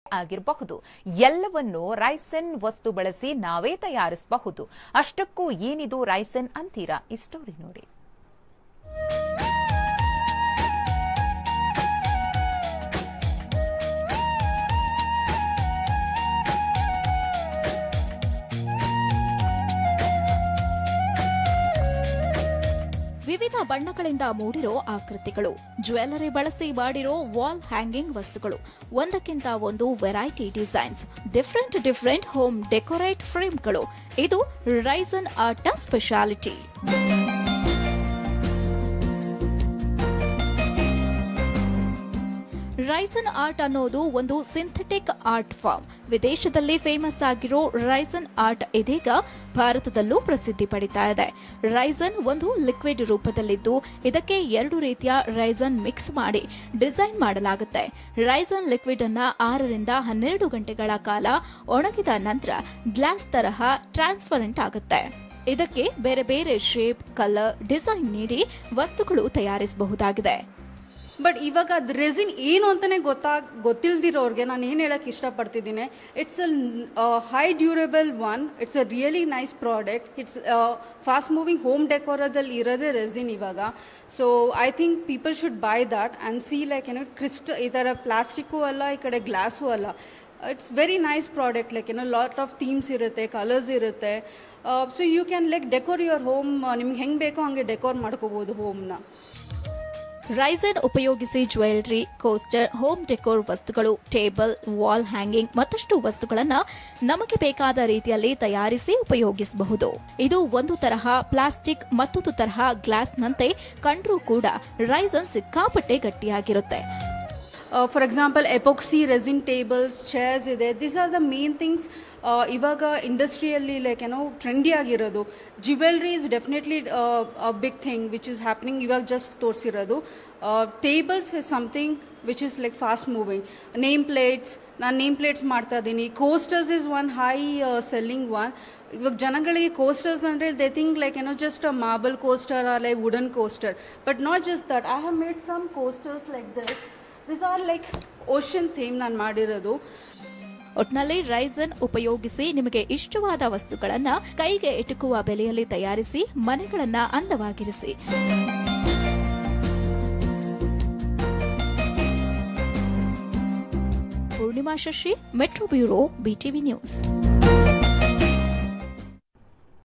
ಆಗಿರಬಹುದು ಎಲ್ಲವನ್ನು ರೈಸನ್ ವಸ್ತು ಬಳಸಿ ನಾವೇ ತಯಾರಿಸಬಹುದು ಅಷ್ಟಕ್ಕೂ ಏನಿದು ರೈಸನ್ ಅಂತೀರಾ ಈ ಸ್ಟೋರಿ ನೋಡಿ ವಿವಿಧ ಬಣ್ಣಗಳಿಂದ ಮೂಡಿರೋ ಆಕೃತಿಗಳು ಜ್ಯುವೆಲರಿ ಬಳಸಿ ಮಾಡಿರೋ ವಾಲ್ ಹ್ಯಾಂಗಿಂಗ್ ವಸ್ತುಗಳು ಒಂದಕ್ಕಿಂತ ಒಂದು variety designs different different home decorate ಫ್ರೇಮ್ಗಳು ಇದು ರೈಸನ್ ಆರ್ಟ್ನ ಸ್ಪೆಷಾಲಿಟಿ ರೈಸನ್ ಆರ್ಟ್ ಅನ್ನೋದು ಒಂದು ಸಿಂಥೆಟಿಕ್ ಆರ್ಟ್ ಫಾರ್ಮ್ ವಿದೇಶದಲ್ಲಿ ಫೇಮಸ್ ಆಗಿರೋ ರೈಸನ್ ಆರ್ಟ್ ಇದೀಗ ಭಾರತದಲ್ಲೂ ಪ್ರಸಿದ್ಧಿ ಪಡಿತಾ ಇದೆ ರೈಸನ್ ಒಂದು ಲಿಕ್ವಿಡ್ ರೂಪದಲ್ಲಿದ್ದು ಇದಕ್ಕೆ ಎರಡು ರೀತಿಯ ರೈಸನ್ ಮಿಕ್ಸ್ ಮಾಡಿ ಡಿಸೈನ್ ಮಾಡಲಾಗುತ್ತೆ ರೈಸನ್ ಲಿಕ್ವಿಡ್ ಅನ್ನ ಆರರಿಂದ ಹನ್ನೆರಡು ಗಂಟೆಗಳ ಕಾಲ ಒಣಗಿದ ನಂತರ ಗ್ಲಾಸ್ ತರಹ ಟ್ರಾನ್ಸ್ಪರೆಂಟ್ ಆಗುತ್ತೆ ಇದಕ್ಕೆ ಬೇರೆ ಬೇರೆ ಶೇಪ್ ಕಲರ್ ಡಿಸೈನ್ ನೀಡಿ ವಸ್ತುಗಳು ತಯಾರಿಸಬಹುದಾಗಿದೆ ಬಟ್ ಇವಾಗ ಅದು ರೆಸಿನ್ ಏನು ಅಂತಲೇ ಗೊತ್ತಾಗ ಗೊತ್ತಿಲ್ದಿರೋರಿಗೆ ನಾನು ಏನು ಹೇಳಕ್ಕೆ ಇಷ್ಟಪಡ್ತಿದ್ದೀನಿ it's a high durable one it's a really nice product it's fast moving home ಡೆಕೋರದಲ್ಲಿ ಇರೋದೇ ರೆಸಿನ್ ಇವಾಗ so I think people should buy that and see like ಏನೋ ಕ್ರಿಸ್ಟ್ ಈ ಥರ ಪ್ಲಾಸ್ಟಿಕ್ಕು ಅಲ್ಲ ಈ ಕಡೆ ಗ್ಲಾಸು ಅಲ್ಲ it's very nice product like ಏನೋ ಲಾಟ್ ಆಫ್ ಥೀಮ್ಸ್ ಇರುತ್ತೆ ಕಲರ್ಸ್ ಇರುತ್ತೆ so you can like decor your home ನಿಮ್ಗೆ ಹೆಂಗೆ ಬೇಕೋ ಹಂಗೆ ಡೆಕೋರ್ ಮಾಡ್ಕೋಬೋದು ಹೋಮ್ನ ರೈಸನ್ ಉಪಯೋಗಿಸಿ ಜ್ಯುವೆಲರಿ ಕೋಸ್ಟರ್ ಹೋಮ್ ಡೆಕೋರ್ ವಸ್ತುಗಳು ಟೇಬಲ್ ವಾಲ್ ಹ್ಯಾಂಗಿಂಗ್ ಮತ್ತಷ್ಟು ವಸ್ತುಗಳನ್ನ ನಮಗೆ ಬೇಕಾದ ರೀತಿಯಲ್ಲಿ ತಯಾರಿಸಿ ಉಪಯೋಗಿಸಬಹುದು ಇದು ಒಂದು ತರಹ ಪ್ಲಾಸ್ಟಿಕ್ ಮತ್ತೊಂದು ತರಹ ಗ್ಲಾಸ್ನಂತೆ ಕಂಡ್ರೂ ಕೂಡ ರೈಸನ್ ಸಿಕ್ಕಾಪಟ್ಟೆ ಗಟ್ಟಿಯಾಗಿರುತ್ತೆ for example epoxy resin tables chairs ಇದೆ this are the main things ಇವಾಗ ಇಂಡಸ್ಟ್ರಿಯಲ್ಲಿ ಲೈಕ್ ಏನೋ ಟ್ರೆಂಡಿ ಆಗಿರೋದು jewellery is definitely big thing which is happening ಇವಾಗ ಜಸ್ಟ್ ತೋರಿಸಿರೋದು tables is something which is like fast moving name plates ನಾನು name plates ಮಾಡ್ತಾ ಇದ್ದೀನಿ coasters is one high selling one ಇವಾಗ ಜನಗಳಿಗೆ ಕೋಸ್ಟರ್ಸ್ ಅಂದರೆ ದೇ ಥಿಂಕ್ ಲೈಕ್ ಏನೋ just a marble coaster or like wooden coaster but not just that I have made some coasters like this this are like ocean theme ನಾನು ಮಾಡಿರೋದು ಒಟ್ನಲ್ಲಿ resin ಉಪಯೋಗಿಸಿ ನಿಮಗೆ ಇಷ್ಟವಾದ ವಸ್ತುಗಳನ್ನ ಕೈಗೆ ಎಟುಕುವ ಬೆಲೆಯಲ್ಲಿ ತಯಾರಿಸಿ ಮನೆಗಳನ್ನ ಅಂದವಾಗಿರಿಸಿ Purnima Shashi metro bureau BTV news